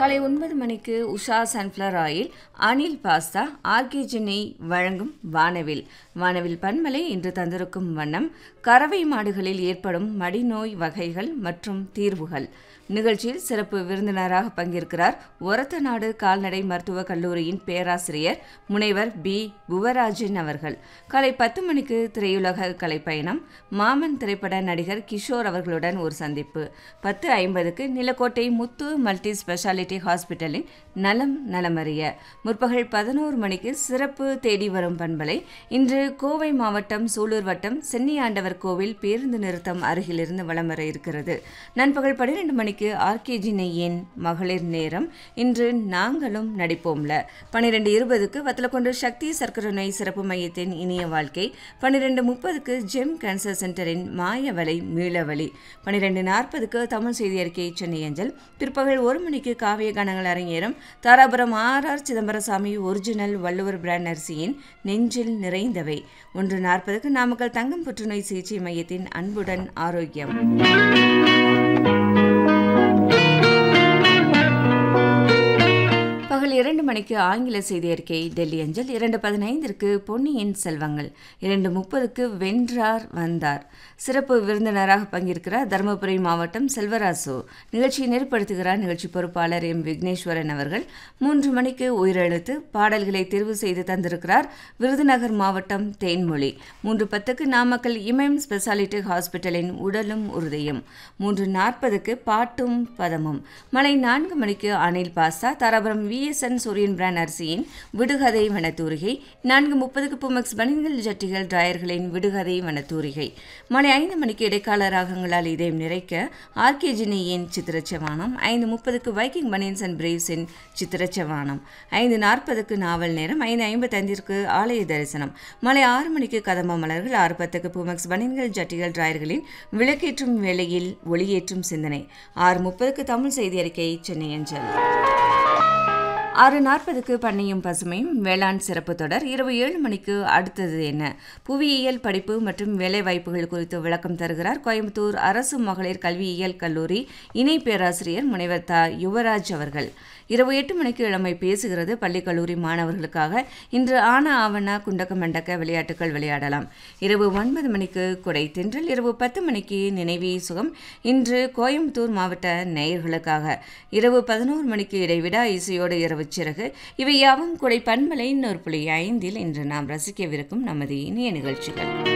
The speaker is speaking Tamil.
காலை ஒன்பது மணிக்கு Usha sunflower oil Anil pasta RK ஜென்னை வழங்கும் வானவில் வானவில் பன்மலை இன்று தந்திருக்கும் வண்ணம் கறவை மாடுகளில் ஏற்படும் மடிநோய் வகைகள் மற்றும் தீர்வுகள் நிகழ்ச்சியில் சிறப்பு விருந்தினராக பங்கேற்கிறார் ஒரத்த நாடு கால்நடை மருத்துவக் கல்லூரியின் பேராசிரியர் முனைவர் பி புவராஜன் அவர்கள் காலை பத்து மணிக்கு திரையுலக கலைப்பயணம் மாமன் திரைப்பட நடிகர் கிஷோர் அவர்களுடன் ஒரு சந்திப்பு பத்து ஐம்பதுக்கு நிலக்கோட்டை முத்து மல்டி ஸ்பெஷாலிட்டி ஹாஸ்பிட்டலின் நலம் நலமறிய முற்பகல் பதினோரு மணிக்கு சிறப்பு தேடி வரும் பண்பலை இன்று கோவை மாவட்டம் சூலூர் வட்டம் சென்னியாண்டவர் கோவில் பேருந்து நிறுத்தம் அருகிலிருந்து வலம் வர இருக்கிறது நண்பகல் பன்னிரெண்டு மணிக்கு ஆர்கேஜி நெய்யின் மகளிர் நேரம் இன்று நாங்களும் நடிப்போம்ல பன்னிரெண்டு இருபதுக்கு வத்தலக்கொண்டு சக்தி சர்க்கரை நோய் சிறப்பு மையத்தின் இனிய வாழ்க்கை பன்னிரெண்டு முப்பதுக்கு ஜெம் கேன்சர் சென்டரின் மாயவலை மீளவழி பன்னிரெண்டு நாற்பதுக்கு தமிழ் செய்தி அறிக்கை சென்னை அஞ்சல் பிற்பகல் ஒரு மணிக்கு காவிய கணங்கள் அரங்கேறும் Dharapuram R R Chidambarasamy original Valluvar brand அரிசியின் நெஞ்சில் நிறைந்தவை ஒன்று நாற்பதுக்கு நாமக்கல் தங்கம் புற்றுநோய் சிகிச்சை மையத்தின் அன்புடன் ஆரோக்கியம் பகல் இரண்டு மணிக்கு ஆங்கில செய்தி அறிக்கை டெல்லி அஞ்சல் இரண்டு பதினைந்திற்கு பொன்னியின் செல்வங்கள் இரண்டு முப்பதுக்கு வென்றார் வந்தார் சிறப்பு விருந்தினராக பங்கேற்கிறார் தருமபுரி மாவட்டம் செல்வராசு நிகழ்ச்சியை நெருப்படுத்துகிறார் நிகழ்ச்சி பொறுப்பாளர் எம் விக்னேஸ்வரன் அவர்கள் மூன்று மணிக்கு உயிரெழுத்து பாடல்களை தேர்வு செய்து தந்திருக்கிறார் விருதுநகர் மாவட்டம் தேன்மொழி மூன்று பத்துக்கு நாமக்கல் இமயம் ஸ்பெஷாலிட்டி ஹாஸ்பிட்டலின் உடலும் உறுதியும் மூன்று நாற்பதுக்கு பாட்டும் பதமும் மலை நான்கு மணிக்கு Anil pasta Dharapuram VSN Suriyan brand அரிசியின் விடுகதை வனத்தூரிகை நான்கு முப்பதுக்கு புமெக்ஸ் பனின்கள் ஜட்டிகள் டிராயர்களின் விடுகதை வனத்தூரிகை மாலை ஐந்து மணிக்கு இடைக்கால ராகங்களால் இதயம் நிறைக்க ஆர்கேஜினியின் சித்திரச்சவானம் ஐந்து முப்பதுக்கு வைக்கிங் பனியன்ஸ் அண்ட் பிரேவ்ஸின் சித்திரச்சவானம் ஐந்து நாற்பதுக்கு நாவல் நேரம் ஐந்து ஐம்பத்தைந்திற்கு ஆலய தரிசனம் மாலை ஆறு மணிக்கு கதம்ப மலர்கள் ஆறு பத்துக்கு புமெக்ஸ் பனியன்கள் ஜட்டிகள் டிராயர்களின் விளக்கேற்றும் வேளையில் ஒளியேற்றும் சிந்தனை ஆறு முப்பதுக்கு தமிழ் செய்தி அறிக்கை சென்னை அஞ்சல் ஆறு நாற்பதுக்கு பண்ணையும் பசுமையும் வேளாண் சிறப்பு தொடர் இரவு ஏழு மணிக்கு அடுத்தது என்ன புவியியல் படிப்பு மற்றும் வேலைவாய்ப்புகள் குறித்து விளக்கம் தருகிறார் கோயம்புத்தூர் அரசு மகளிர் கல்வியியல் கல்லூரி இணை பேராசிரியர் முனைவர் த யுவராஜ் அவர்கள் இரவு எட்டு மணிக்கு இளமை பேசுகிறது பள்ளி கல்லூரி மாணவர்களுக்காக இன்று ஆன ஆவண குண்டக்க மண்டக்க விளையாட்டுகள் விளையாடலாம் இரவு ஒன்பது மணிக்கு கொடை தென்றல் இரவு பத்து மணிக்கு நினைவி சுகம் இன்று கோயம்புத்தூர் மாவட்ட நேயர்களுக்காக இரவு பதினோரு மணிக்கு இடைவிடா இசையோடு இரவு சிறகு இவை யாவும் கொடை பண்பலை இன்னொரு புள்ளி ஐந்தில் இன்று நாம் ரசிக்கவிருக்கும் நமது இனிய நிகழ்ச்சிகள்